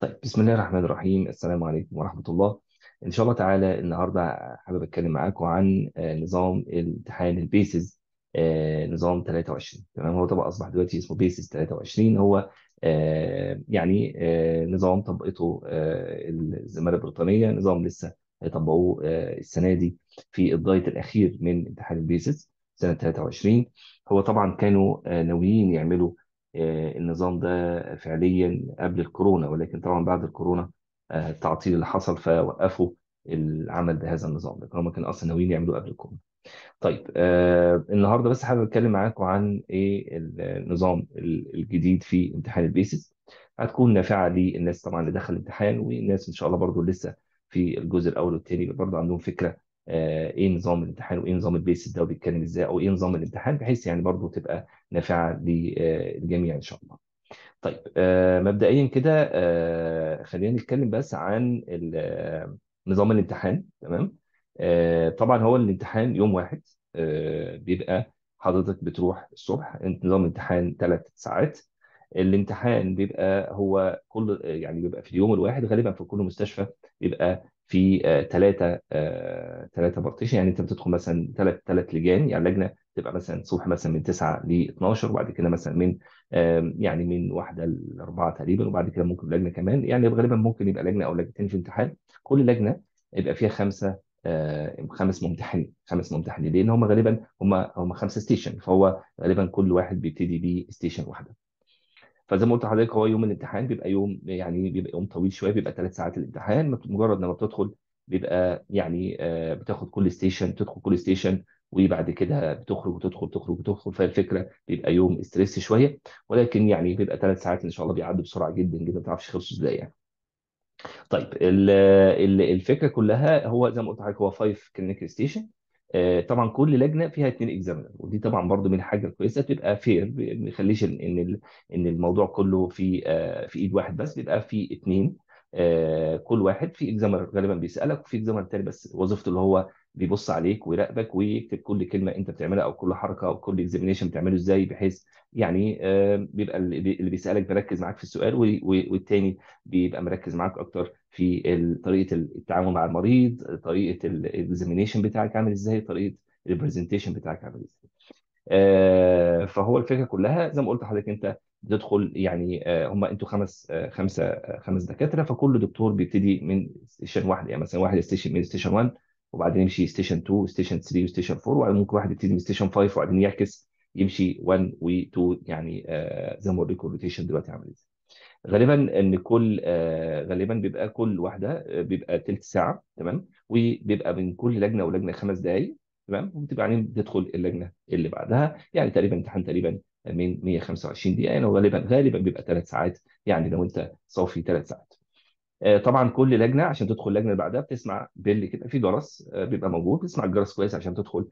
طيب بسم الله الرحمن الرحيم السلام عليكم ورحمة الله إن شاء الله تعالى النهاردة حابب أتكلم معاكم عن آه، نظام الامتحان البيسز آه، نظام 23 تمام هو طبعا أصبح دلوقتي اسمه بيسز 23 هو آه، يعني آه، نظام طبقته آه، الزمالة البريطانية نظام لسه هيطبقوه آه، السنة دي في الدايت الأخير من امتحان البيسز سنة 23 هو طبعا كانوا آه، ناويين يعملوا آه، النظام ده فعليا قبل الكورونا ولكن طبعا بعد الكورونا آه، التعطيل اللي حصل فوقفوا العمل بهذا النظام لكن هم كانوا اصلا ناويين يعملوه قبل الكورونا. طيب آه النهارده بس حابب اتكلم معاكم عن ايه النظام الجديد في امتحان البيسز هتكون نافعه للناس طبعا اللي دخل الامتحان والناس ان شاء الله برضو لسه في الجزء الاول والثاني برضو عندهم فكره آه ايه نظام الامتحان وايه نظام البيسز ده وبيتكلم ازاي او ايه نظام الامتحان بحيث يعني برضو تبقى نافعه للجميع ان شاء الله. طيب آه مبدئيا كده آه خلينا نتكلم بس عن ال- آه، نظام الامتحان تمام آه طبعا هو الامتحان يوم واحد آه بيبقى حضرتك بتروح الصبح انت نظام الامتحان ثلاث ساعات الامتحان بيبقى هو كل يعني بيبقى في اليوم الواحد غالبا في كل مستشفى بيبقى في ثلاثة ثلاثة بارتيشن يعني انت بتدخل مثلا ثلاث ثلاث لجان يعني لجنة تبقى مثلا الصبح مثلا من 9 ل 12 وبعد كده مثلا من آم، يعني من واحدة لأربعة تقريبا وبعد كده ممكن لجنة كمان يعني غالبا ممكن يبقى لجنة أو لجنتين في امتحان كل لجنة يبقى فيها خمسة آه، خمس ممتحنين خمس ممتحنين لأن هم غالبا هم هم خمسة ستيشن فهو غالبا كل واحد بيبتدي بستيشن واحدة فزي ما قلت لحضرتك هو يوم الامتحان بيبقى يوم يعني بيبقى يوم طويل شويه بيبقى ثلاث ساعات الامتحان مجرد لما بتدخل بيبقى يعني آه، بتاخد كل ستيشن تدخل كل ستيشن وبعد كده بتخرج وتدخل تخرج وتدخل فالفكره بيبقى يوم ستريس شويه ولكن يعني بيبقى ثلاث ساعات ان شاء الله بيعدوا بسرعه جدا جدا ما تعرفش يخلصوا ازاي يعني. طيب ال- ال- الفكره كلها هو زي ما قلت لحضرتك هو 5 كلينيكال ستيشن طبعا كل لجنه فيها اثنين اكزامينر ودي طبعا برضو من الحاجه الكويسه تبقى فير ما يخليش ان ان ال- ان الموضوع كله في آه، في ايد واحد بس بيبقى في اثنين كل واحد في اكزامينر غالبا بيسالك وفي اكزامينر تاني بس وظيفته اللي هو بيبص عليك ويراقبك ويكتب كل كلمه انت بتعملها او كل حركه او كل اكزامينيشن بتعمله ازاي بحيث يعني آه، بيبقى اللي بي- اللي بيسالك بيركز معاك في السؤال و- و- والتاني بيبقى مركز معاك اكتر في ال- طريقه التعامل مع المريض طريقه الاكزامينيشن بتاعك عامل ازاي طريقه البرزنتيشن بتاعك عامل ازاي آه، فهو الفكره كلها زي ما قلت لحضرتك انت بتدخل يعني آه، هم انتوا خمس آه، خمسه آه، خمس دكاتره فكل دكتور بيبتدي من ستيشن واحد يعني مثلا واحد ستيشن من ستيشن 1 وبعدين يمشي ستيشن 2 ستيشن 3 وستيشن 4 وبعدين ممكن واحد يبتدي من ستيشن 5 وبعدين يعكس يمشي 1 و2 يعني آه، زي ما بوريكم الروتيشن دلوقتي عامل ازاي غالبا ان كل آه، غالبا بيبقى كل واحده آه، بيبقى تلت ساعه تمام وبيبقى من كل لجنه ولجنه خمس دقائق تمام وبتبقى بعدين بتدخل اللجنه اللي بعدها يعني تقريبا امتحان تقريبا من 125 دقيقه يعني غالبا غالبا بيبقى ثلاث ساعات يعني لو انت صافي ثلاث ساعات آه، طبعا كل لجنه عشان تدخل اللجنه اللي بعدها بتسمع بيل كده في جرس آه، بيبقى موجود تسمع الجرس كويس عشان تدخل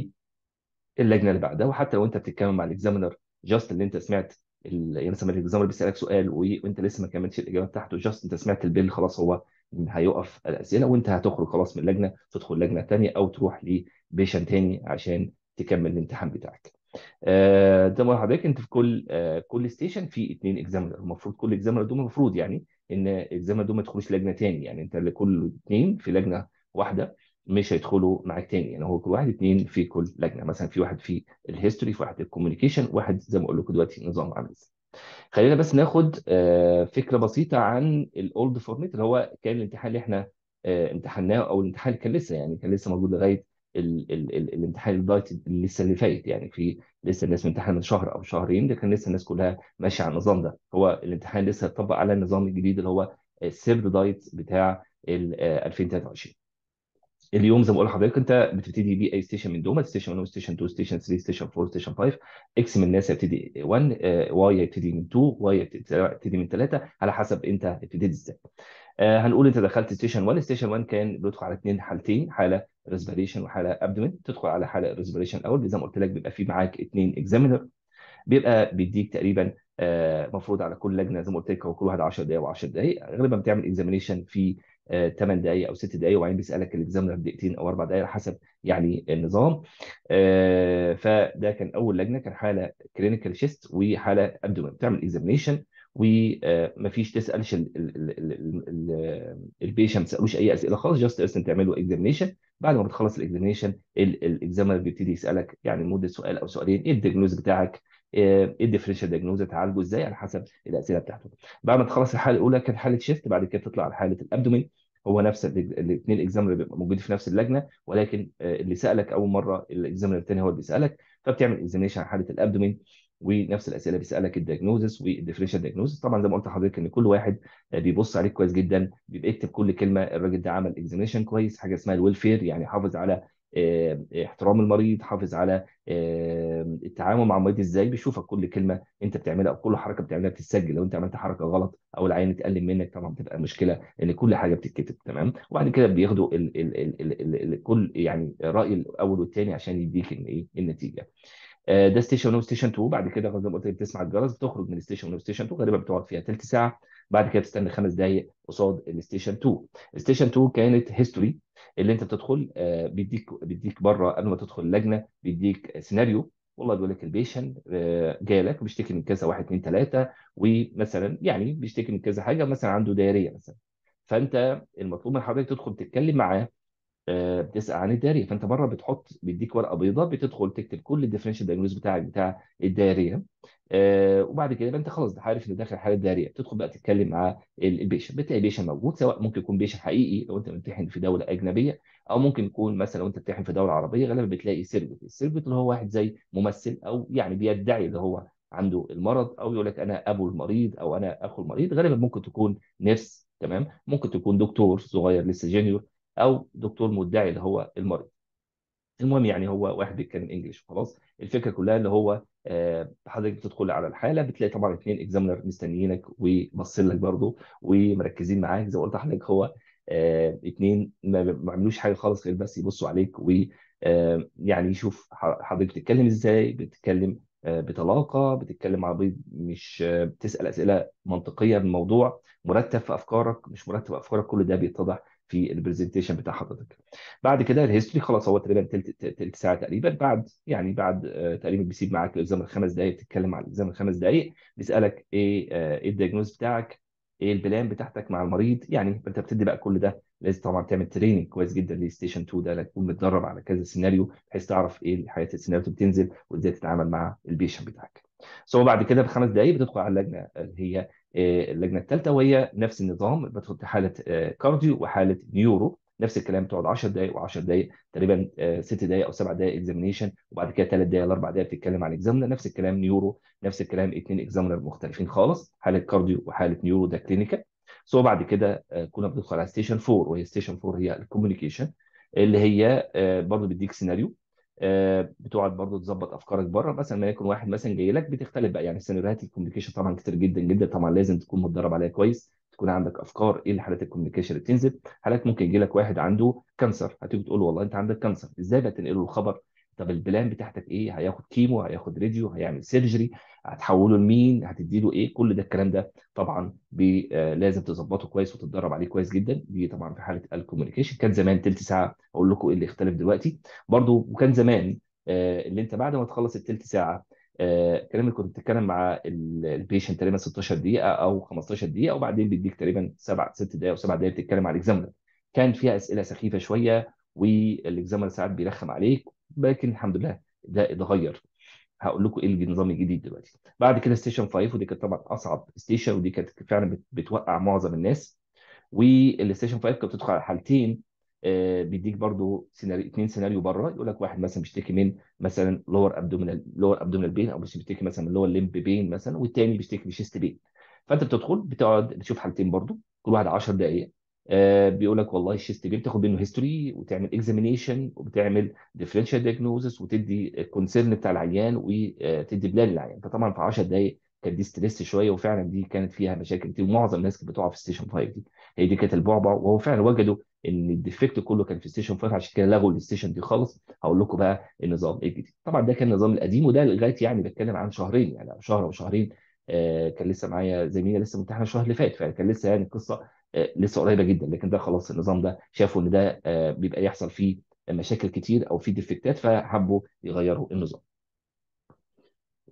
اللجنه اللي بعدها وحتى لو انت بتتكلم مع الاكزامينر جاست اللي انت سمعت ال- يعني مثلا الاكزامينر بيسالك سؤال و- وانت لسه ما كملتش الاجابه بتاعته جاست انت سمعت البيل خلاص هو هيوقف الاسئله وانت هتخرج خلاص من اللجنه تدخل لجنه ثانيه او تروح لبيشن تاني عشان تكمل الامتحان بتاعك. آه، زي ما قلت لحضرتك انت في كل آه، كل ستيشن في اثنين اكزامينر المفروض كل اكزامينر دول المفروض يعني ان الاكزامينر دول ما يدخلوش لجنه تاني يعني انت لكل اثنين في لجنه واحده مش هيدخلوا معاك تاني يعني هو كل واحد اثنين في كل لجنه مثلا في واحد في الهيستوري في واحد في الكوميونيكيشن واحد زي ما اقول لكم دلوقتي نظام عامل ازاي خلينا بس ناخد آه، فكره بسيطه عن الاولد فورميت اللي هو كان الامتحان اللي احنا آه، امتحناه او الامتحان اللي كان لسه يعني كان لسه موجود لغايه ال ال ال الامتحان الدايت اللي لسه اللي فايت يعني في لسه الناس امتحان من شهر او شهرين ده كان لسه الناس كلها ماشيه على النظام ده هو الامتحان لسه اتطبق على النظام الجديد اللي هو السيرد دايت بتاع ال- آه، 2023 اليوم زي ما بقول لحضرتك انت بتبتدي بيه اي ستيشن من دول ستيشن 1 ستيشن 2 ستيشن 3 ستيشن 4 ستيشن 5 اكس من الناس هيبتدي 1 آه، واي هيبتدي من 2 واي هيبتدي من 3 على حسب انت ابتديت ازاي آه، هنقول انت دخلت ستيشن 1 ستيشن 1 كان بيدخل على اثنين حالتين حاله ريسبيريشن وحاله ابدومين تدخل على حاله ريسبيريشن الاول زي ما قلت لك بيبقى في معاك اثنين اكزامينر بيبقى بيديك تقريبا آه، مفروض على كل لجنه زي ما قلت لك هو كل واحد 10 دقائق و10 دقائق غالبا بتعمل اكزامينيشن في 8 دقائق او 6 دقائق وبعدين بيسالك الاكزامينر دقيقتين او اربع دقائق على حسب يعني النظام آه، فده كان اول لجنه كان حاله كلينيكال شيست وحاله ابدومين بتعمل اكزامينيشن ومفيش تسالش البيشنت ما تسالوش اي اسئله خالص جاست اصلا تعملوا اكزامينيشن بعد ما بتخلص الاكزامينيشن الاكزامينر بيبتدي يسالك يعني لمده سؤال او سؤالين ايه الدياجنوز بتاعك ايه الديفرنشال دياجنوز تعالجه ازاي على حسب الاسئله بتاعته بعد ما تخلص الحاله الاولى كانت حاله شيفت بعد كده تطلع على حاله الابدومين هو نفس الاثنين اكزامينر بيبقى موجودين في نفس اللجنه ولكن اللي سالك اول مره الاكزامينر الثاني هو اللي بيسالك فبتعمل اكزامينيشن على حاله الابدومين ونفس الاسئله بيسالك الدياجنوزس والديفرنشال دياجنوزس طبعا زي ما قلت لحضرتك ان كل واحد بيبص عليك كويس جدا بيبقى يكتب كل كلمه الراجل ده عمل اكزامينيشن كويس حاجه اسمها الويلفير يعني حافظ على احترام المريض حافظ على التعامل مع المريض ازاي بيشوفك كل كلمه انت بتعملها او كل حركه بتعملها بتتسجل لو انت عملت حركه غلط او العين اتقلم منك طبعا بتبقى مشكله ان كل حاجه بتتكتب تمام وبعد كده بياخدوا ال ال ال ال ال كل يعني راي الاول والثاني عشان يديك ايه النتيجه ده ستيشن 1 وستيشن 2 بعد كده زي ما قلت لك بتسمع الجرس بتخرج من ستيشن 1 وستيشن 2 غالبا بتقعد فيها ثلث ساعه بعد كده تستنى خمس دقائق قصاد الستيشن 2 ستيشن 2 كانت هيستوري اللي انت بتدخل بيديك بيديك بره قبل ما تدخل اللجنه بيديك سيناريو والله بيقول لك البيشنت جاي لك بيشتكي من كذا واحد اثنين ثلاثه ومثلا يعني بيشتكي من كذا حاجه مثلا عنده دايريه مثلا فانت المطلوب من حضرتك تدخل تتكلم معاه بتسال عن الداريه فانت بره بتحط بيديك ورقه بيضاء بتدخل تكتب كل الديفرنشال دايجنوز بتاعك بتاع الداريه آه وبعد كده انت خلاص عارف ان داخل حاله داريه بتدخل بقى تتكلم مع البيشنت بتلاقي بيشنت موجود سواء ممكن يكون بيشنت حقيقي لو انت بتمتحن في دوله اجنبيه او ممكن يكون مثلا لو انت بتمتحن في دوله عربيه غالبا بتلاقي سيرفيت السيرفيت اللي هو واحد زي ممثل او يعني بيدعي اللي هو عنده المرض او يقول لك انا ابو المريض او انا اخو المريض غالبا ممكن تكون نيرس تمام ممكن تكون دكتور صغير لسه جونيور او دكتور مدعي اللي هو المريض المهم يعني هو واحد بيتكلم انجلش وخلاص الفكره كلها اللي هو آه، حضرتك بتدخل على الحاله بتلاقي طبعا اثنين اكزامنر مستنيينك وباصين لك برضه ومركزين معاك زي ما قلت لحضرتك هو اثنين ما ما عملوش حاجه خالص غير بس يبصوا عليك و آه، يعني يشوف ح- حضرتك بتتكلم ازاي بتتكلم آه، بطلاقه بتتكلم عربي مش آه، بتسال اسئله منطقيه بالموضوع مرتب في افكارك مش مرتب في افكارك كل ده بيتضح في البرزنتيشن بتاع حضرتك بعد كده الهيستوري خلاص هو تقريبا تلت تلت ساعه تقريبا بعد يعني بعد آه، تقريبا بيسيب معاك الاكزام خمس دقائق بتتكلم عن الاكزام خمس دقائق بيسالك ايه آه، ايه الدياجنوز بتاعك ايه البلان بتاعتك مع المريض يعني انت بتدي بقى كل ده لازم طبعا تعمل تريننج كويس جدا لستيشن 2 ده تكون متدرب على كذا سيناريو بحيث تعرف ايه حياه السيناريو اللي بتنزل وازاي تتعامل مع البيشنت بتاعك سو بعد كده بخمس دقائق بتدخل على اللجنه اللي هي آه، اللجنه الثالثه وهي نفس النظام بتدخل حاله آه، كارديو وحاله نيورو نفس الكلام تقعد 10 دقائق و10 دقائق تقريبا آه، ست دقائق او سبع دقائق اكزامينيشن وبعد كده ثلاث دقائق لاربع دقائق بتتكلم عن اكزامنا نفس الكلام نيورو نفس الكلام اثنين اكزامنر مختلفين خالص حاله كارديو وحاله نيورو ده كلينيكال سو بعد كده آه، كنا بندخل على ستيشن 4 وهي ستيشن 4 هي الكوميونيكيشن اللي هي آه، برضه بيديك سيناريو آه، بتقعد برضه تظبط افكارك بره مثلا ما يكون واحد مثلا جاي لك بتختلف بقى يعني سيناريوهات الكوميونيكيشن طبعا كتير جدا جدا طبعا لازم تكون متدرب عليها كويس تكون عندك افكار ايه حالات الكوميونيكيشن اللي بتنزل حالات ممكن يجي لك واحد عنده كانسر هتيجي تقول له والله انت عندك كانسر ازاي بقى تنقله الخبر طب البلان بتاعتك ايه هياخد كيمو هياخد راديو هيعمل سيرجري هتحوله لمين هتدي له ايه كل ده الكلام ده طبعا بي آه لازم تظبطه كويس وتتدرب عليه كويس جدا دي طبعا في حاله الكوميونيكيشن كان زمان تلت ساعه اقول لكم ايه اللي اختلف دلوقتي برضو وكان زمان آه اللي انت بعد ما تخلص التلت ساعه آه الكلام اللي كنت بتتكلم مع البيشنت تقريبا 16 دقيقه او 15 دقيقه وبعدين بيديك تقريبا سبع ست دقائق او سبع دقائق بتتكلم مع الاكزامنر كان فيها اسئله سخيفه شويه والاكزامنر ساعات بيرخم عليك لكن الحمد لله ده اتغير هقول لكم ايه النظام الجديد دلوقتي بعد كده ستيشن 5 ودي كانت طبعا اصعب ستيشن ودي كانت فعلا بت- بتوقع معظم الناس والستيشن 5 كانت بتدخل على حالتين آه، بيديك برضو سيناريو اثنين سيناريو بره يقول لك واحد مثلا بيشتكي من مثلا لور ابدومينال لور ابدومينال بين او بيشتكي مثلا من لور ليمب بين مثلا والتاني بيشتكي من شيست بين فانت بتدخل بتقعد بتشوف حالتين برضو كل واحد 10 دقائق آه، بيقول لك والله الشيست بين بتاخد منه هيستوري وتعمل اكزامينيشن وبتعمل ديفرنشال دياجنوزس وتدي الكونسيرن بتاع العيان وتدي بلان للعيان فطبعا في 10 دقائق كانت دي ستريس شويه وفعلا دي كانت فيها مشاكل كتير ومعظم الناس كانت بتقع في ستيشن 5 دي هي دي كانت البعبع وهو فعلا وجدوا ان الديفكت كله كان في ستيشن 5 عشان كده لغوا الستيشن دي خالص هقول لكم بقى النظام الجديد طبعا ده كان النظام القديم وده لغايه يعني بتكلم عن شهرين يعني أو شهر او شهرين آه كان لسه معايا زميله لسه ممتحنه الشهر اللي فات فكان لسه يعني القصه آه لسه قريبه جدا لكن ده خلاص النظام ده شافوا ان ده آه بيبقى يحصل فيه مشاكل كتير او فيه ديفكتات فحبوا يغيروا النظام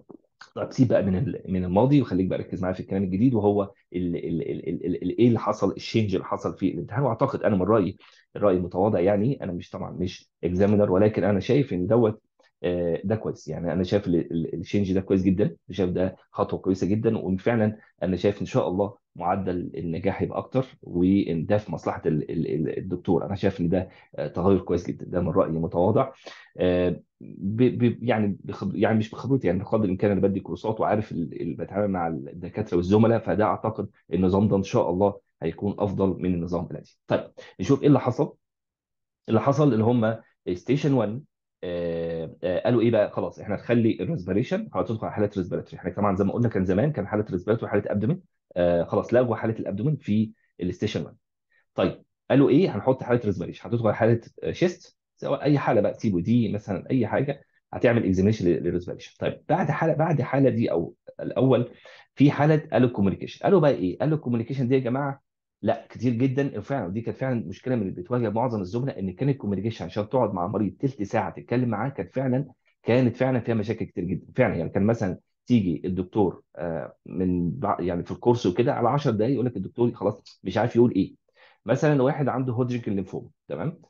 طب سيب بقى من ال- من الماضي وخليك بقى ركز معايا في الكلام الجديد وهو ال ال ال ال ال ال ايه اللي حصل الشينج اللي حصل في الامتحان واعتقد انا من رايي الراي المتواضع يعني انا مش طبعا مش اكزامينر ولكن انا شايف ان دوت آه، ده كويس يعني انا شايف ال- ال- الشينج ده كويس جدا شايف ده خطوه كويسه جدا وفعلا انا شايف ان شاء الله معدل النجاح يبقى اكتر وان ده في مصلحه ال- ال- ال- الدكتور انا شايف ان ده آه، تغير كويس جدا ده من رايي متواضع آه، ب... ب... يعني بخبر... يعني مش بخبرتي يعني بقدر الامكان انا بدي كورسات وعارف ال... ال... بتعامل مع الدكاتره والزملاء فده اعتقد النظام ده ان شاء الله هيكون افضل من النظام القديم. طيب نشوف ايه اللي حصل اللي حصل اللي هم ستيشن 1 آه، آه، قالوا ايه بقى خلاص احنا نخلي الريسبيريشن هتدخل على حاله ريسبيراتوري احنا طبعا زي ما قلنا كان زمان كان حاله ريسبيراتوري وحاله ابدومين آه خلاص لغوا حاله الابدومين في الستيشن 1 طيب قالوا ايه هنحط حاله ريسبيريشن هتدخل على حاله شيست سواء اي حاله بقى سي دي مثلا اي حاجه هتعمل اكزامينشن للريسبيريشن طيب بعد حاله بعد حاله دي او الاول في حاله قالوا الكوميونيكيشن قالوا بقى ايه قالوا الكوميونيكيشن دي يا جماعه لا كتير جدا فعلا دي كانت فعلا مشكله من اللي بتواجه معظم الزملاء ان كان الكوميونيكيشن عشان تقعد مع مريض تلت ساعه تتكلم معاه كانت فعلا كانت فعلا فيها مشاكل كتير جدا فعلا يعني كان مثلا تيجي الدكتور آه، من بع- يعني في الكورس وكده على 10 دقائق يقول لك الدكتور خلاص مش عارف يقول ايه مثلا واحد عنده هودجكن ليمفوما تمام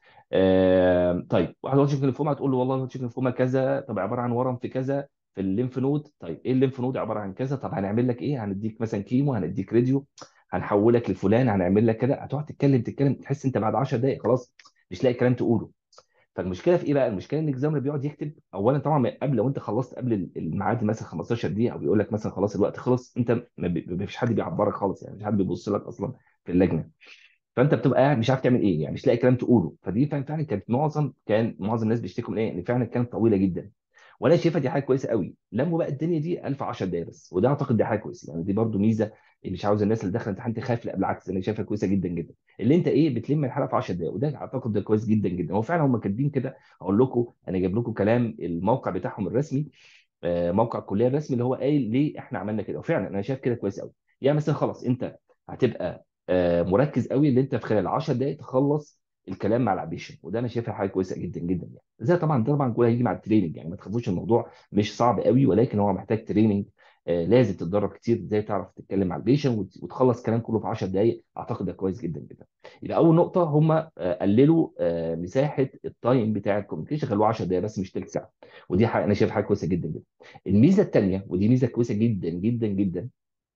آه طيب واحد هودجكن ليمفوما هتقول له والله هودجكن ليمفوما كذا طب عباره عن ورم في كذا في الليمف نود طيب ايه الليمف نود عباره عن كذا طب هنعمل لك ايه هنديك مثلا كيمو هنديك راديو هنحولك لفلان هنعمل لك كده هتقعد تتكلم تتكلم تحس انت بعد 10 دقائق خلاص مش لاقي كلام تقوله فالمشكله في ايه بقى؟ المشكله ان الاكزامر بيقعد يكتب اولا طبعا من قبل لو انت خلصت قبل الميعاد مثلا 15 دقيقه او بيقول لك مثلا خلاص الوقت خلص انت ما بي- ما فيش حد بيعبرك خالص يعني مش حد بيبص لك اصلا في اللجنه فانت بتبقى قاعد مش عارف تعمل ايه يعني مش لاقي كلام تقوله فدي فعلا فعلا كانت معظم كان معظم الناس بيشتكوا من ايه؟ ان فعلا كانت طويله جدا وانا شايفها دي حاجه كويسه قوي لموا بقى الدنيا دي 1000 10 دقايق بس وده اعتقد دي حاجه كويسه يعني دي برضو ميزه مش عاوز الناس اللي داخله امتحان تخاف لا بالعكس انا شايفها كويسه جدا جدا اللي انت ايه بتلم الحلقه في 10 دقائق وده اعتقد ده كويس جدا جدا هو فعلا هم كاتبين كده اقول لكم انا جايب لكم كلام الموقع بتاعهم الرسمي آه، موقع الكليه الرسمي اللي هو قايل ليه احنا عملنا كده وفعلا انا شايف كده كويس قوي يعني مثلا خلاص انت هتبقى آه، مركز قوي ان انت في خلال 10 دقائق تخلص الكلام مع العبيشن وده انا شايفها حاجه كويسه جدا جدا يعني زي طبعا ده طبعا كله هيجي مع التريننج يعني ما تخافوش الموضوع مش صعب قوي ولكن هو محتاج تريننج آه، لازم تتدرب كتير ازاي تعرف تتكلم مع البيشن وت- وتخلص كلام كله في 10 دقائق اعتقد ده كويس جدا جدا يبقى اول نقطه هم قللوا آه، مساحه التايم بتاع الكوميونيكيشن خلوه 10 دقائق بس مش تلت ساعه ودي حاجه انا شايف حاجه كويسه جدا جدا الميزه الثانيه ودي ميزه كويسه جدا جدا جدا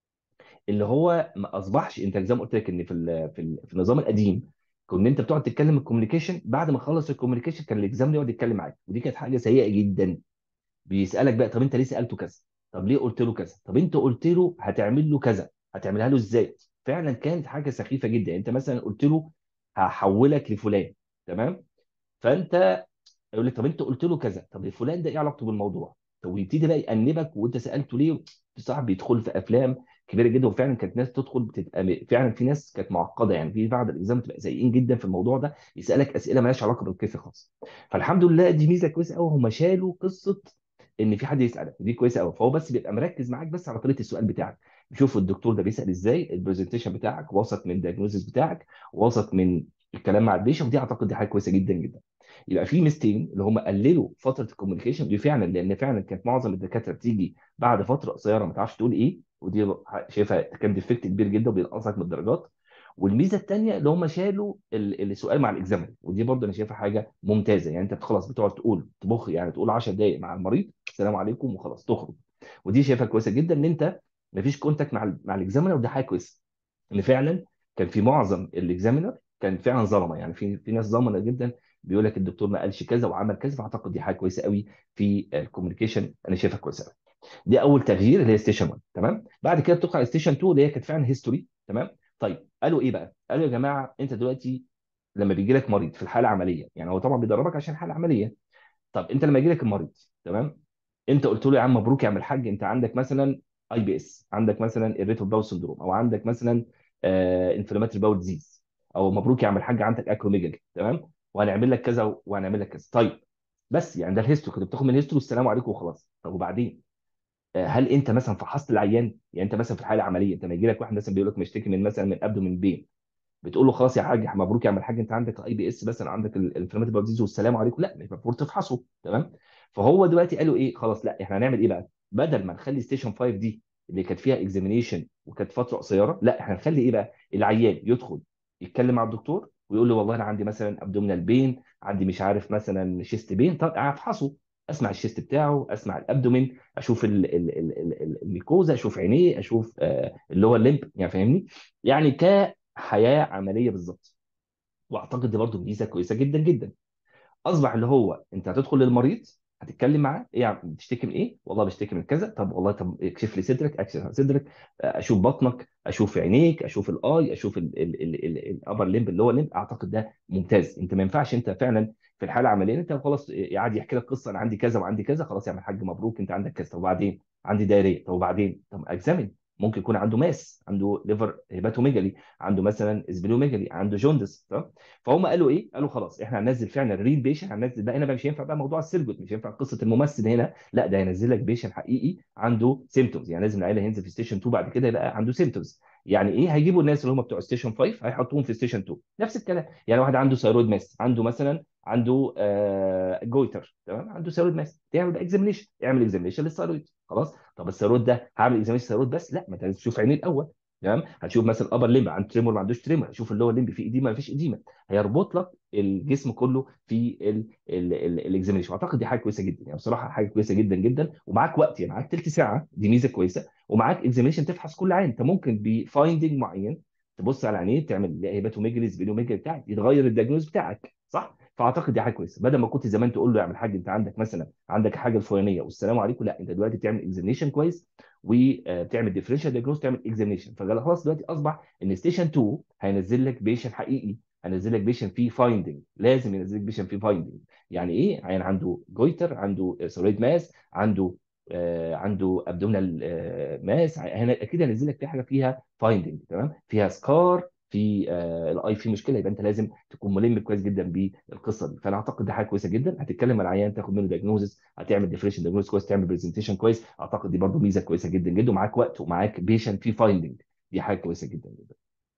اللي هو ما اصبحش انت زي ما قلت لك ان في ال في, ال في النظام القديم كنت انت بتقعد تتكلم الكوميونيكيشن بعد ما خلص الكوميونيكيشن كان الاكزام يقعد يتكلم معاك ودي كانت حاجه سيئه جدا بيسالك بقى طب انت ليه سالته كذا طب ليه قلت له كذا طب انت قلت له هتعمل له كذا هتعملها له ازاي فعلا كانت حاجه سخيفه جدا انت مثلا قلت له هحولك لفلان تمام فانت يقول لك طب انت قلت له كذا طب فلان ده ايه علاقته بالموضوع طب ويبتدي بقى يأنبك وانت سالته ليه صاحب بيدخل في افلام كبيره جدا وفعلا كانت ناس تدخل بتبقى م- فعلا في ناس كانت معقده يعني في بعض الاجزام بتبقى سيئين جدا في الموضوع ده يسالك اسئله مالهاش علاقه بالكيس خالص فالحمد لله دي ميزه كويسه قوي هم شالوا قصه ان في حد يسالك ودي كويسه قوي فهو بس بيبقى مركز معاك بس على طريقه السؤال بتاعك يشوف الدكتور ده بيسال ازاي البرزنتيشن بتاعك واثق من الدياجنوزس بتاعك واثق من الكلام مع البيشنت ودي اعتقد دي حاجه كويسه جدا جدا يبقى في ميزتين اللي هم قللوا فتره الكوميونيكيشن دي فعلا لان فعلا كانت معظم الدكاتره بتيجي بعد فتره قصيره ما تعرفش تقول ايه ودي شايفها كان ديفكت كبير جدا وبينقصك من الدرجات والميزه الثانيه اللي هم شالوا ال- السؤال مع الاكزامن ودي برضه انا شايفها حاجه ممتازه يعني انت خلاص بتقعد تقول تبخ يعني تقول 10 دقائق مع المريض السلام عليكم وخلاص تخرج ودي شايفها كويسه جدا ان انت مفيش كونتاكت مع ال مع الاكزامينر وده حاجه كويسه ان فعلا كان في معظم الاكزامينر كان فعلا ظلمه يعني في في ناس ظلمه جدا بيقول لك الدكتور ما قالش كذا وعمل كذا فاعتقد دي حاجه كويسه قوي في الكوميونيكيشن انا شايفها كويسه قوي دي اول تغيير اللي هي ستيشن 1 تمام بعد كده بتدخل على ستيشن 2 اللي هي كانت فعلا هيستوري تمام طيب قالوا ايه بقى قالوا يا جماعه انت دلوقتي لما بيجي لك مريض في الحاله العمليه يعني هو طبعا بيدربك عشان حاله عمليه طب انت لما يجي لك المريض تمام انت قلت له يا عم مبروك يا عم الحاج انت عندك مثلا اي بي اس عندك مثلا الريتو باول سندروم او عندك مثلا انفلاماتري باول ديزيز او مبروك يا عم الحاج عندك اكروميجالي تمام وهنعمل لك كذا وهنعمل لك كذا طيب بس يعني ده الهيستوري كنت بتاخد من الهيستوري والسلام عليكم وخلاص طب وبعدين آه، هل انت مثلا فحصت العيان يعني انت مثلا في الحاله العمليه انت لما يجي لك واحد مثلا بيقول لك مشتكي من مثلا من ابدو من بين بتقول له خلاص يا حاج مبروك يا عم الحاج انت عندك اي بي اس مثلا عندك الانفلاماتوري باول ديزيز والسلام عليكم لا مش المفروض تفحصه تمام فهو دلوقتي قالوا ايه خلاص لا احنا هنعمل ايه بقى بدل ما نخلي ستيشن 5 دي اللي كانت فيها اكزامينيشن وكانت فتره قصيره لا احنا هنخلي ايه بقى العيان يدخل يتكلم مع الدكتور ويقول له والله انا عندي مثلا ابدومينال بين عندي مش عارف مثلا شيست بين طب افحصه اسمع الشيست بتاعه اسمع الابدومين اشوف ال- ال- ال- ال- ال- الميكوزا اشوف عينيه اشوف آه، اللي هو الليمب يعني فاهمني يعني كحياه عمليه بالظبط واعتقد دي برضو ميزه كويسه جدا جدا اصبح اللي هو انت هتدخل للمريض هتتكلم معاه ايه يا عم بتشتكي من ايه؟ والله بشتكي من كذا طب والله طب اكشف لي صدرك اكشف صدرك اشوف بطنك اشوف عينيك اشوف الاي اشوف الابر ليمب اللي هو الليمب اعتقد ده ممتاز انت ما ينفعش انت فعلا في الحاله العمليه انت خلاص قاعد يحكي لك قصه انا عندي كذا وعندي كذا خلاص يا عم الحاج مبروك انت عندك كذا طب وبعدين عندي دايريه طب وبعدين طب اكزامن ممكن يكون عنده ماس عنده ليفر هيباتوميجالي عنده مثلا اسبليوميجالي عنده جوندس تمام فهم قالوا ايه؟ قالوا خلاص احنا هننزل فعلا الريل بيشن هننزل بقى هنا بقى مش هينفع بقى موضوع السيرجوت مش هينفع قصه الممثل هنا لا ده هينزل لك بيشن حقيقي عنده سيمتومز يعني لازم العيله هينزل في ستيشن 2 بعد كده يبقى عنده سيمتومز يعني ايه هيجيبوا الناس اللي هم بتوع ستيشن 5 هيحطوهم في ستيشن 2 نفس الكلام يعني واحد عنده ثايرويد ماس عنده مثلا عنده آه جويتر تمام عنده ثايرويد ماس تعمل اكزامينيشن اعمل اكزامينيشن للثايرويد خلاص طب الثايرويد ده هعمل اكزامينيشن ثايرويد بس لا ما انت لازم تشوف عينيه الاول تمام هتشوف مثلا ابر ليمب عنده تريمور ما عندوش تريمور هتشوف اللي هو الليمب فيه اديمه ما فيش اديمه هيربط لك الجسم كله في الاكزامينشن اعتقد دي حاجه كويسه جدا يعني بصراحه حاجه كويسه جدا جدا ومعاك وقت يعني معاك ثلث ساعه دي ميزه كويسه ومعاك اكزامينشن تفحص كل عين انت ممكن بفايندنج معين تبص على عينيه تعمل هيباتوميجلي سبيلوميجلي بتاعك يتغير الدياجنوز بتاعك صح فاعتقد دي حاجه كويسه بدل ما كنت زمان تقول له يا عم الحاج انت عندك مثلا عندك حاجه الفلانيه والسلام عليكم لا انت دلوقتي بتعمل اكزامينشن كويس وبتعمل ديفرنشال دياجنوز تعمل اكزامينشن فخلاص دلوقتي اصبح ان ستيشن 2 هينزل لك بيشن حقيقي هنزل لك بيشن فيه فايندنج لازم ينزل لك بيشن فيه فايندنج يعني ايه عيان عنده جويتر عنده سوليد ماس عنده آه عنده ابدومينال آه ماس هنا اكيد هنزل لك في حاجه فيها فايندنج تمام فيها سكار في آه الاي في مشكله يبقى انت لازم تكون ملم كويس جدا بالقصه دي فانا اعتقد دي حاجه كويسه جدا هتتكلم مع العيان تاخد منه دايجنوزس هتعمل ديفريشن دايجنوز كويس تعمل برزنتيشن كويس اعتقد دي برضو ميزه كويسه جدا جدا ومعاك وقت ومعاك بيشن في فايندنج دي حاجه كويسه جدا جدا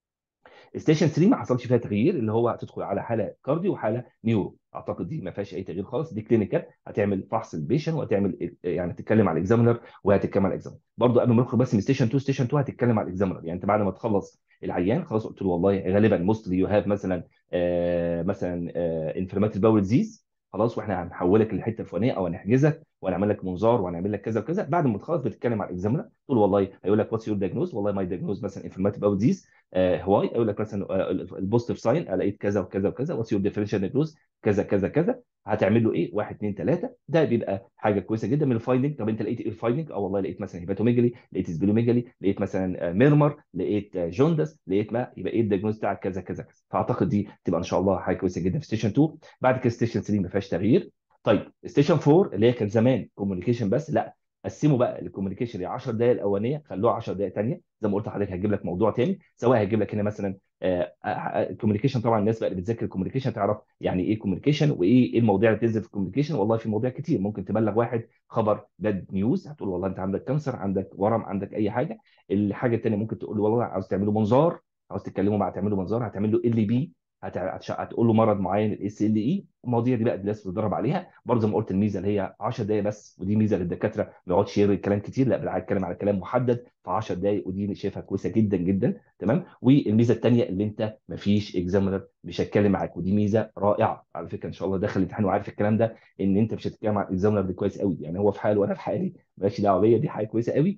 ستيشن 3 ما حصلش فيها تغيير اللي هو هتدخل على حاله كارديو وحاله نيورو اعتقد دي ما فيهاش اي تغيير خالص دي كلينيكال هتعمل فحص البيشن وهتعمل يعني تتكلم على الاكزامينر وهتتكلم على الاكزامينر برضه قبل ما ندخل بس من ستيشن 2 ستيشن 2 هتتكلم على الاكزامينر يعني انت بعد ما تخلص العيان خلاص قلت له والله غالبا موستلي يو هاف مثلا آه مثلا انفلاماتوري باول ديزيز خلاص واحنا هنحولك للحته الفلانيه او هنحجزك وهنعمل لك منظار وهنعمل لك كذا وكذا بعد ما تخلص بتتكلم على الاكزامينر تقول والله هيقول لك واتس يور دايجنوز والله ماي دايجنوز مثلا انفلاماتوري باول ديزيز هواي يقول لك مثلا البوزيتيف ساين لقيت كذا وكذا وكذا واتس يور ديفرنشال دايجنوز كذا كذا كذا هتعمل له ايه 1 2 3 ده بيبقى حاجه كويسه جدا من الفايندنج طب انت لقيت ايه الفايندنج اه والله لقيت مثلا هيباتوميجالي لقيت سبيلوميجالي لقيت مثلا ميرمر لقيت جوندس لقيت ما يبقى ايه الدايجنوز بتاعك كذا كذا كذا فاعتقد دي تبقى ان شاء الله حاجه كويسه جدا في ستيشن 2 بعد كده ستيشن 3 ما فيهاش تغيير طيب ستيشن 4 اللي هي كان زمان كوميونيكيشن بس لا قسموا بقى الكوميونيكيشن ل 10 دقائق الاولانيه خلوها 10 دقائق ثانيه زي ما قلت لحضرتك هجيب لك موضوع ثاني سواء هجيب لك هنا مثلا الكوميونيكيشن طبعا الناس بقى اللي بتذاكر الكوميونيكيشن تعرف يعني ايه كوميونيكيشن وايه ايه المواضيع اللي بتنزل في الكوميونيكيشن والله في مواضيع كتير ممكن تبلغ واحد خبر باد نيوز هتقول والله انت عندك كانسر عندك ورم عندك اي حاجه الحاجه الثانيه ممكن تقول له والله عاوز تعمله منظار عاوز تتكلموا مع تعملوا منظار هتعمل له ال بي هتقول له مرض معين الاس ال اي المواضيع دي بقى الناس بتتدرب عليها برضه زي ما قلت الميزه اللي هي 10 دقائق بس ودي ميزه للدكاتره ما يقعدش يرغي كلام كتير لا بالعكس يتكلم على كلام محدد في 10 دقائق ودي شايفها كويسه جدا جدا تمام والميزه الثانيه اللي انت ما فيش اكزامينر مش هيتكلم معاك ودي ميزه رائعه على فكره ان شاء الله داخل الامتحان وعارف الكلام ده ان انت مش هتتكلم مع الاكزامينر ده كويس قوي يعني هو في حاله وانا في حالي مالكش دعوه بيا دي حاجه كويسه قوي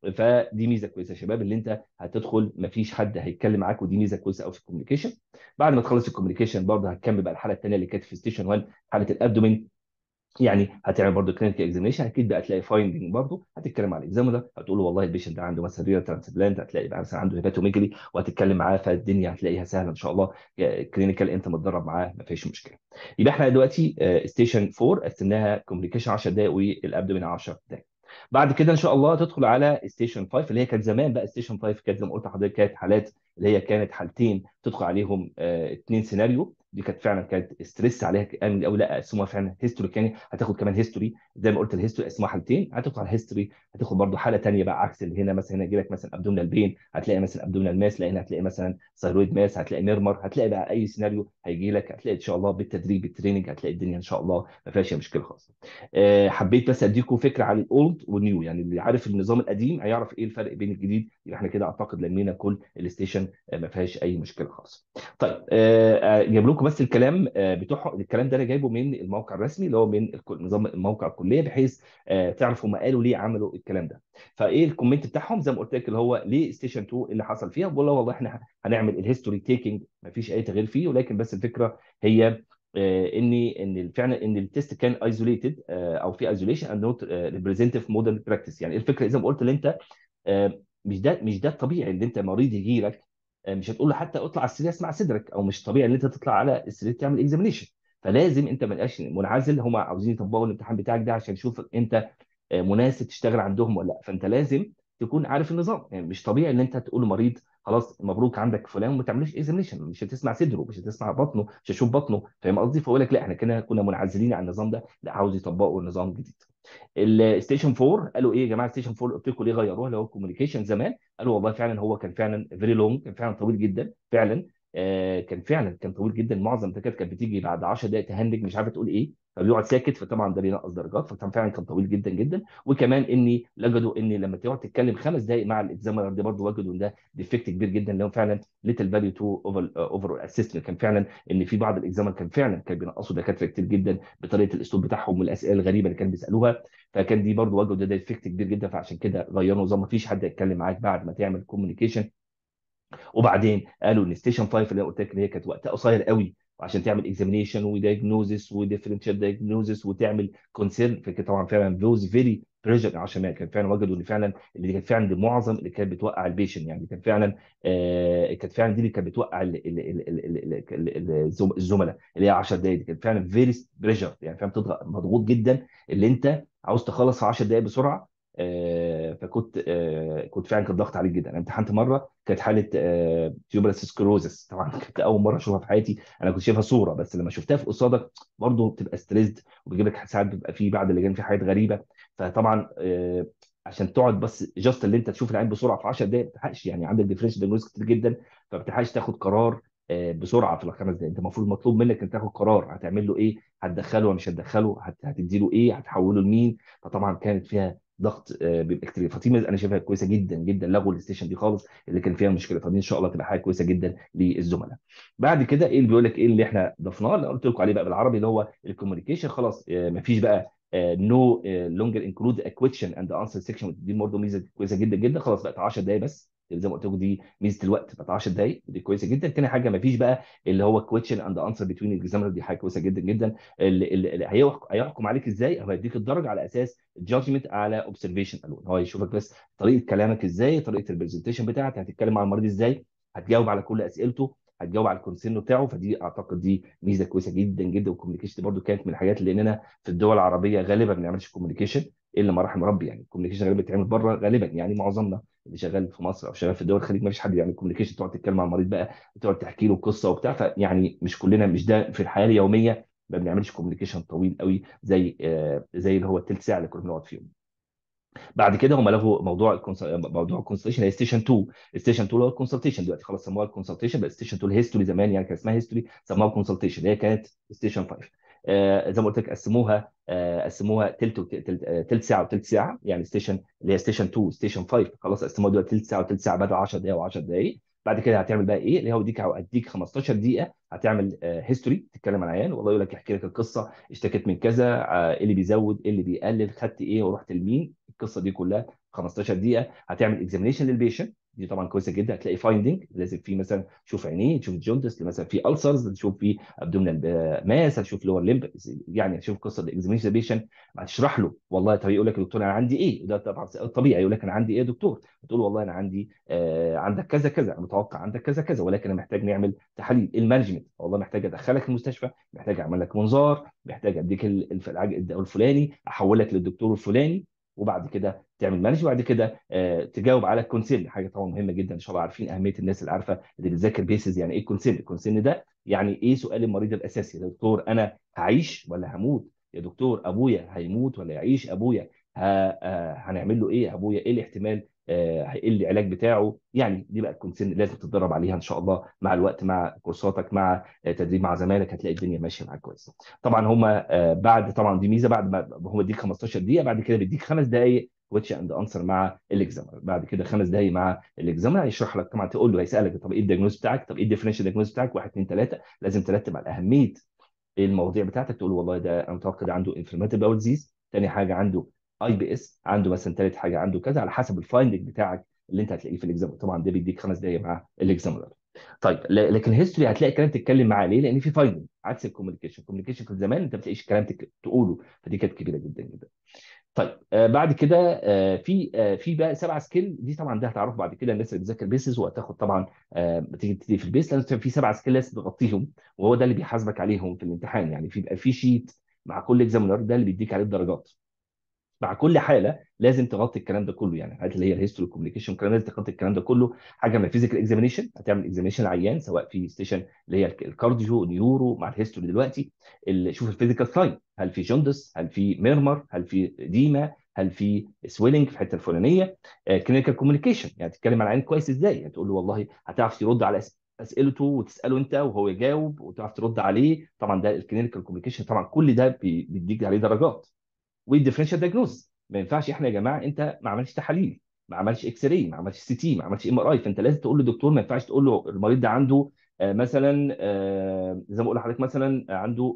فدي ميزه كويسه يا شباب اللي انت هتدخل مفيش حد هيتكلم معاك ودي ميزه كويسه قوي في الكوميونيكيشن بعد ما تخلص الكوميونيكيشن برضه هتكمل بقى الحاله الثانيه اللي كانت في ستيشن 1 حاله الابدومين يعني هتعمل برضه كلينيكال اكزامينشن اكيد بقى هتلاقي فايندنج برضه هتتكلم على الاكزامينر هتقول له والله البيشنت ده عنده مثلا ريال ترانسبلانت هتلاقي بقى مثلا عنده هيباتوميجلي وهتتكلم معاه فالدنيا هتلاقيها سهله ان شاء الله كلينيكال انت متدرب معاه ما فيش مشكله يبقى احنا دلوقتي ستيشن 4 قسمناها كوميونيكيشن 10 دقائق والابدومين 10 دقائق بعد كده ان شاء الله تدخل على ستيشن 5 اللي هي كانت زمان بقى ستيشن 5 كانت زي ما قلت لحضرتك كانت حالات اللي هي كانت حالتين تدخل عليهم اثنين سيناريو دي كانت فعلا كانت ستريس عليها من الاول لا قسموها فعلا هيستوري كان هتاخد كمان هيستوري زي ما قلت الهيستوري قسموها حالتين هتدخل على الهيستوري هتاخد برضو حاله ثانيه بقى عكس اللي هنا مثلا هنا يجي لك مثلا ابدومينال بين هتلاقي مثلا ابدومينال ماس لا هنا هتلاقي مثلا ثايرويد ماس هتلاقي ميرمر هتلاقي بقى اي سيناريو هيجي لك هتلاقي ان شاء الله بالتدريب بالتريننج هتلاقي الدنيا ان شاء الله ما فيهاش أي مشكله خالص آه، حبيت بس اديكم فكره عن الاولد والنيو يعني اللي عارف النظام القديم هيعرف ايه الفرق بين الجديد يبقى احنا كده اعتقد لمينا كل الستيشن آه، ما فيهاش اي مشكله خالص طيب آه، آه، جايب لكم بس الكلام آه، بتوعهم الكلام ده انا جايبه من الموقع الرسمي اللي هو من الك- نظام الموقع الكليه بحيث آه، تعرفوا هم قالوا ليه عملوا الكلام ده فايه الكومنت بتاعهم زي ما قلت لك اللي هو ليه ستيشن 2 اللي حصل فيها بقول له والله احنا هنعمل الهيستوري تيكينج ما فيش اي تغيير فيه ولكن بس الفكره هي آه، ان ان فعلا ان التيست كان ايزوليتد او في ايزوليشن اند نوت ريبريزنتيف مودرن براكتس يعني إيه الفكره زي ما قلت اللي انت آه، مش ده مش ده الطبيعي اللي انت مريض يجي لك آه، مش هتقول له حتى اطلع على السرير اسمع صدرك او مش طبيعي ان انت تطلع على السرير تعمل اكزامينيشن فلازم انت ما تبقاش منعزل هم عاوزين يطبقوا الامتحان بتاعك ده عشان يشوف انت آه، مناسب تشتغل عندهم ولا لا فانت لازم تكون عارف النظام يعني مش طبيعي ان انت تقول لمريض خلاص مبروك عندك فلان وما تعملش اكزامينيشن مش هتسمع صدره مش هتسمع بطنه مش هتشوف بطنه فاهم قصدي فاقول لك لا احنا كده كنا منعزلين عن النظام ده لا عاوز يطبقوا نظام جديد الستيشن 4 قالوا ايه يا جماعه ستيشن 4 قلت لكم ليه غيروها اللي هو الكوميونيكيشن زمان قالوا والله فعلا هو كان فعلا فيري لونج كان فعلا طويل جدا فعلا آه كان فعلا كان طويل جدا معظم الدكاتره كانت بتيجي بعد 10 دقائق تهنج مش عارفه تقول ايه فبيقعد ساكت فطبعا ده بينقص درجات فكان فعلا كان طويل جدا جدا وكمان اني وجدوا ان لما تقعد تتكلم خمس دقائق مع الاكزامينر ده برضه وجدوا ان ده ديفكت كبير جدا اللي هو فعلا ليتل فاليو تو اوفر اوفر اسيستمنت كان فعلا ان في بعض الاكزامينر كان فعلا كان بينقصوا دكاتره كتير جدا بطريقه الاسلوب بتاعهم والاسئله الغريبه اللي كانوا بيسالوها فكان دي برضو وجهه ده افكت كبير جدا فعشان كده غيروا نظام ما فيش حد يتكلم معاك بعد ما تعمل كوميونيكيشن وبعدين قالوا ان ستيشن 5 اللي أنا قلت لك اللي هي كانت وقتها قصير قوي وعشان تعمل اكزامينيشن ودايجنوزس وديفرنشال دايجنوزس وتعمل كونسيرن فكده طبعا فعلا فوز فيري بريشر عشان ما كان فعلا وجدوا ان فعلا اللي كانت فعلا دي معظم اللي كانت بتوقع البيشن يعني كان فعلا آه كانت فعلا دي اللي كانت بتوقع ال- ال- ال- ال- ال- ال- ال- الزم- الزملاء اللي هي 10 دقائق دي كانت فعلا فيري بريشر يعني فاهم تضغط مضغوط جدا اللي انت عاوز تخلص في 10 دقائق بسرعه آه، فكنت آه، كنت فعلا كان ضغط عليك جدا انا امتحنت مره كانت حاله تيوبرس سكلروزس طبعا كانت اول مره اشوفها في حياتي انا كنت شايفها صوره بس لما شفتها في قصادك برضه بتبقى ستريسد وبيجيب لك ساعات بيبقى في بعد اللجان في حاجات غريبه فطبعا آه، عشان تقعد بس جاست اللي انت تشوف العين بسرعه في 10 دقائق ما بتلحقش يعني عندك ديفرنشال دايجنوز كتير جدا فما بتلحقش تاخد قرار آه، بسرعه في الخمس دقائق انت المفروض مطلوب منك انك تاخد قرار هتعمل له ايه هتدخله ولا مش هتدخله هت- هتدي له ايه هتحوله لمين فطبعا كانت فيها ضغط آه، بيبقى كتير فدي انا شايفها كويسه جدا جدا لغوا الستيشن دي خالص اللي كان فيها مشكله فدي ان شاء الله تبقى حاجه كويسه جدا للزملاء بعد كده ايه اللي بيقول لك ايه اللي احنا ضفناه اللي قلت لكم عليه بقى بالعربي اللي هو الكوميونيكيشن خلاص آه، مفيش بقى نو لونجر انكلود ا كويشن اند انسر سيكشن دي برضه ميزه كويسه جدا جدا خلاص بقت 10 دقائق بس زي ما قلت لكم دي ميزه الوقت بقت 10 دقائق دي كويسه جدا تاني حاجه مفيش بقى اللي هو كويشن اند انسر بتوين الاكزامينر دي حاجه كويسه جدا جدا اللي اللي هيحكم هيحكم عليك ازاي هو هيديك الدرجه على اساس جادجمنت على اوبزرفيشن الون هو يشوفك بس طريقه كلامك ازاي طريقه البرزنتيشن بتاعك هتتكلم مع المريض ازاي هتجاوب على كل اسئلته هتجاوب على الكونسيرن بتاعه فدي اعتقد دي ميزه كويسه جدا جدا والكوميونيكيشن دي برضو كانت من الحاجات اللي اننا في الدول العربيه غالبا ما بنعملش كوميونيكيشن الا ما رحم ربي يعني الكوميونيكيشن غالبا بيتعمل بره غالبا يعني معظمنا اللي شغال في مصر او شغال في الدول الخليج ما فيش حد بيعمل كوميونيكيشن تقعد تتكلم مع المريض بقى تقعد تحكي له قصه وبتاع فيعني مش كلنا مش ده في الحياه اليوميه ما بنعملش كوميونيكيشن طويل قوي زي آه زي اللي هو الثلث ساعه اللي كنا بنقعد فيهم بعد كده هم لغوا موضوع الكونس... موضوع الكونسلتيشن هي ستيشن 2 ستيشن 2 اللي هو الكونسلتيشن دلوقتي خلاص سموها الكونسلتيشن بقى ستيشن 2 الهيستوري زمان يعني كان اسمها هيستوري سموها الكونسلتيشن هي كانت ستيشن 5 آه زي ما قلت لك قسموها آه قسموها تلت وت- تلت آه، تلت ساعه وتلت ساعه يعني ستيشن اللي هي ستيشن 2 ستيشن 5 خلاص قسموها دلوقتي تلت ساعه وتلت ساعه بدل 10 دقائق و10 دقائق بعد كده هتعمل بقى ايه اللي هو يديك هديك 15 دقيقه هتعمل هيستوري تتكلم عن عيان والله يقول لك يحكي لك القصه اشتكيت من كذا آه، ايه اللي بيزود ايه اللي بيقلل خدت ايه ورحت لمين القصه دي كلها 15 دقيقه هتعمل اكزامينيشن للبيشنت دي طبعا كويسه جدا هتلاقي فايندنج لازم في مثلا تشوف عينيه تشوف جوندس مثلا في السرز تشوف في ابدومينال ماس هتشوف لور ليمب يعني تشوف قصه الاكزامينيشن للبيشنت هتشرح له والله طب يقول لك يا دكتور انا عندي ايه وده طبعا طبيعي يقول لك انا عندي ايه يا دكتور تقول والله انا عندي آه عندك كذا كذا انا متوقع عندك كذا كذا ولكن انا محتاج نعمل تحاليل المانجمنت والله محتاج ادخلك المستشفى محتاج اعمل لك منظار محتاج اديك ال- الف- العج- الدواء الفلاني احولك للدكتور الفلاني وبعد كده تعمل مانج وبعد كده آه، تجاوب على الكونسيرن حاجه طبعا مهمه جدا ان شاء الله عارفين اهميه الناس اللي عارفه اللي بتذاكر بيسز يعني ايه الكونسيرن الكونسيرن ده يعني ايه سؤال المريض الاساسي يا دكتور انا هعيش ولا هموت يا دكتور ابويا هيموت ولا يعيش ابويا ه... آه، هنعمل له ايه ابويا ايه الاحتمال آه، هيقل العلاج بتاعه يعني دي بقى الكونسيرن لازم تتدرب عليها ان شاء الله مع الوقت مع كورساتك مع آه، تدريب مع زمايلك هتلاقي الدنيا ماشيه معاك كويس طبعا هم بعد طبعا دي ميزه بعد ما هو بيديك 15 دقيقه بعد كده بيديك خمس دقائق كويتش اند انسر مع الاكزامر بعد كده خمس دقائق مع الاكزامر هيشرح لك طبعا تقول له هيسالك طب ايه الدياجنوز بتاعك طب ايه الديفرنشال دياجنوز بتاعك واحد اثنين ثلاثه لازم ترتب على اهميه المواضيع بتاعتك تقول له والله ده انا متوقع ده عنده انفلاماتيف باول ديزيز ثاني حاجه عنده اي بي اس عنده مثلا ثالث حاجه عنده كذا على حسب الفايندنج بتاعك اللي انت هتلاقيه في الاكزامر طبعا ده بيديك خمس دقائق مع الاكزامر طيب ل- لكن هيستوري هتلاقي كلام تتكلم معاه ليه؟ لان في فايندنج عكس الكوميونيكيشن الكوميونيكيشن كان زمان انت ما بتلاقيش كلام تك- تقوله فدي كانت كبيره جدا جدا طيب آه بعد كده آه في آه في بقى سبع سكيل دي طبعا ده هتعرفوا بعد كده الناس اللي بتذاكر بيسز وهتاخد طبعا آه بتيجي تبتدي في البيس لازم في سبع سكيل لازم تغطيهم وهو ده اللي بيحاسبك عليهم في الامتحان يعني في بيبقى في شيت مع كل اكزامينر ده اللي بيديك عليه الدرجات مع كل حاله لازم تغطي الكلام ده كله يعني الحاجات اللي هي الهيستوري كوميونيكيشن الكلام لازم تغطي الكلام ده كله حاجه من الفيزيكال اكزامينيشن هتعمل اكزامينيشن عيان سواء في ستيشن اللي هي الكارديو نيورو مع الهيستوري دلوقتي اللي شوف الفيزيكال ساين هل في جوندس هل في ميرمر هل في ديما هل في سويلنج في الحته الفلانيه كلينيكال كوميونيكيشن يعني تتكلم على العيان كويس ازاي يعني تقول له والله هتعرف ترد على أس- اسئلته وتساله انت وهو يجاوب وتعرف ترد عليه طبعا ده الكلينيكال كوميونيكيشن طبعا كل ده بي- بيديك عليه درجات والديفرنشال دايجنوز ما ينفعش احنا يا جماعه انت ما عملتش تحاليل ما عملش اكس راي ما عملش سي تي ما عملش ام ار اي فانت لازم تقول للدكتور ما ينفعش تقول له المريض ده عنده آه، مثلا آه، زي ما بقول لحضرتك مثلا عنده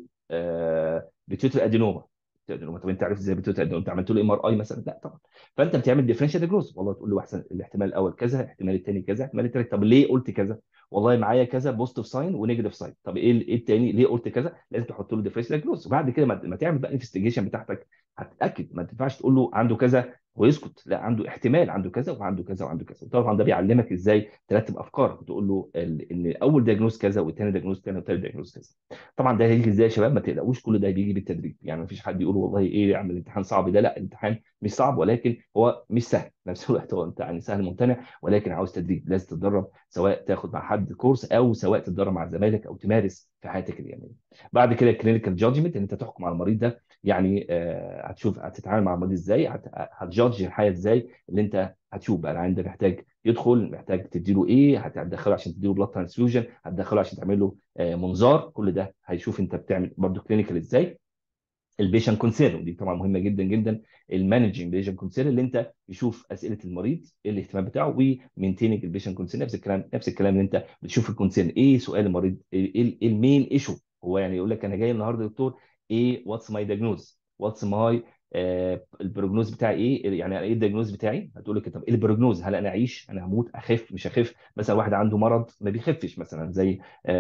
بيتيوتري ادينوما ادينوما طب انت عرفت ازاي بيتيوتري ادينوما انت عملت له ام ار اي مثلا لا طبعا فانت بتعمل ديفرنشال دايجنوز والله تقول له احسن الاحتمال الاول كذا الاحتمال الثاني كذا الاحتمال الثالث طب ليه قلت كذا والله معايا كذا بوزيتيف ساين ونيجاتيف ساين طب ايه ايه الثاني ليه قلت كذا لازم تحط له ديفرنشال دايجنوز وبعد كده ما ما تعمل بقى الانفستيجيشن بتاعتك هتتاكد ما تنفعش تقول له عنده كذا ويسكت لا عنده احتمال عنده كذا وعنده كذا وعنده كذا طبعا ده بيعلمك ازاي ترتب افكارك تقول له ال- ان اول دياجنوز كذا والثاني دياجنوز كذا والثالث دياجنوز كذا طبعا ده هيجي ازاي يا شباب ما تقلقوش كل ده بيجي بالتدريب يعني ما فيش حد يقول والله ايه يا عم الامتحان صعب ده لا الامتحان مش صعب ولكن هو مش سهل في نفس الوقت هو انت يعني سهل ممتنع ولكن عاوز تدريب لازم تتدرب سواء تاخد مع حد كورس او سواء تتدرب مع زمايلك او تمارس في حياتك اليوميه بعد كده الكلينيكال جادجمنت ان انت تحكم على المريض ده يعني آه، هتشوف هتتعامل مع المريض ازاي هت- هتجادج الحياه ازاي اللي انت هتشوف بقى العيان ده محتاج يدخل محتاج تديله ايه هتدخله عشان تديله بلاد ترانسفيوجن هتدخله عشان تعمل له آه، منظار كل ده هيشوف انت بتعمل برضه كلينيكال ازاي البيشن كونسيرن دي طبعا مهمه جدا جدا المانجنج بيشن كونسيرن اللي انت يشوف اسئله المريض ايه الاهتمام بتاعه ومينتيننج البيشن كونسيرن نفس الكلام نفس الكلام اللي انت بتشوف الكونسيرن ايه سؤال المريض ايه إيه- إيه المين ايشو هو يعني يقول لك انا جاي النهارده يا دكتور ايه واتس ماي دايجنوز واتس ماي البروجنوز بتاعي ايه يعني ايه الدايجنوز بتاعي هتقول لك طب ايه البروجنوز هل انا اعيش انا هموت اخف مش هخف مثلا واحد عنده مرض ما بيخفش مثلا زي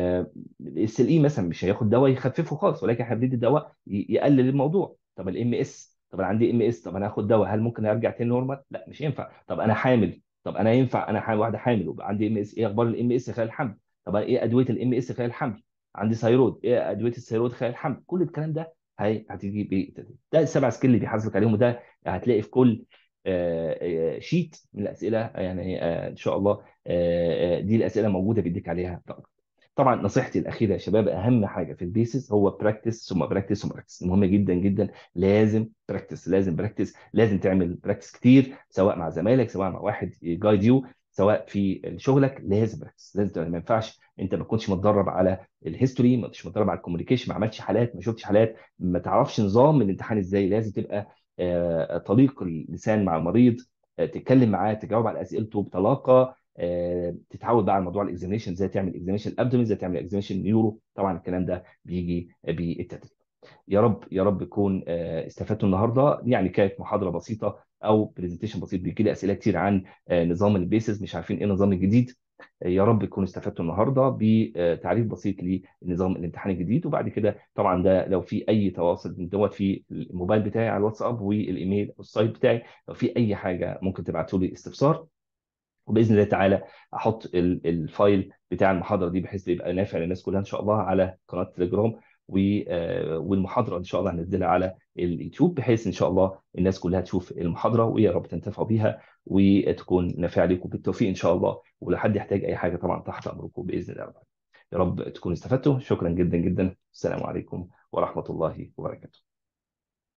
الاس ال اي مثلا مش هياخد دواء يخففه خالص ولكن احنا بندي دواء ي- يقلل الموضوع طب الام اس طب انا عندي ام اس طب انا هاخد دواء هل ممكن ارجع تاني نورمال لا مش ينفع طب انا حامل طب انا ينفع انا حامل واحده حامل وبقى عندي ام اس ايه اخبار الام اس خلال الحمل طب ايه ادويه الام اس خلال الحمل عندي ثيرويد ايه ادويه الثيرويد خلال الحمل كل الكلام ده هي هتيجي بالتدريب ده السبع سكيل اللي بيحاسبك عليهم وده هتلاقي في كل آه، آه، شيت من الاسئله يعني آه، ان شاء الله آه، آه، دي الاسئله موجوده بيديك عليها درجه طبعا نصيحتي الاخيره يا شباب اهم حاجه في البيسز هو براكتس ثم براكتس ثم براكتس مهمه جدا جدا لازم براكتس لازم براكتس لازم تعمل براكتس كتير سواء مع زمايلك سواء مع واحد جايد يو سواء في شغلك لازم براكتس لازم تعمل. ما ينفعش انت ما تكونش متدرب على الهيستوري ما تكونش متدرب على الكوميونيكيشن ما عملتش حالات ما شفتش حالات ما تعرفش نظام الامتحان ازاي لازم تبقى آه، طليق اللسان مع المريض آه، تتكلم معاه تجاوب على اسئلته بطلاقه آه، تتعود بقى على موضوع الاكزامينشن ازاي تعمل اكزامينشن ابدومين ازاي تعمل اكزامينشن نيورو طبعا الكلام ده بيجي بالتدريب يا رب يا رب تكون آه، استفدتوا النهارده يعني كانت محاضره بسيطه او برزنتيشن بسيط بيجي لي اسئله كتير عن آه، نظام البيسز مش عارفين ايه النظام الجديد آه، يا رب تكونوا استفدتوا النهارده بتعريف بسيط لنظام الامتحان الجديد وبعد كده طبعا ده لو في اي تواصل من دوت في الموبايل بتاعي على الواتساب والايميل والسايت بتاعي لو في اي حاجه ممكن تبعتوا لي استفسار وباذن الله تعالى احط ال- الفايل بتاع المحاضره دي بحيث يبقى نافع للناس كلها ان شاء الله على قناه تليجرام والمحاضره ان شاء الله هننزلها على اليوتيوب بحيث ان شاء الله الناس كلها تشوف المحاضره ويا رب تنتفعوا بيها وتكون نافعه لكم بالتوفيق ان شاء الله ولو حد يحتاج اي حاجه طبعا تحت امركم باذن الله يا رب تكونوا استفدتوا شكرا جدا جدا السلام عليكم ورحمه الله وبركاته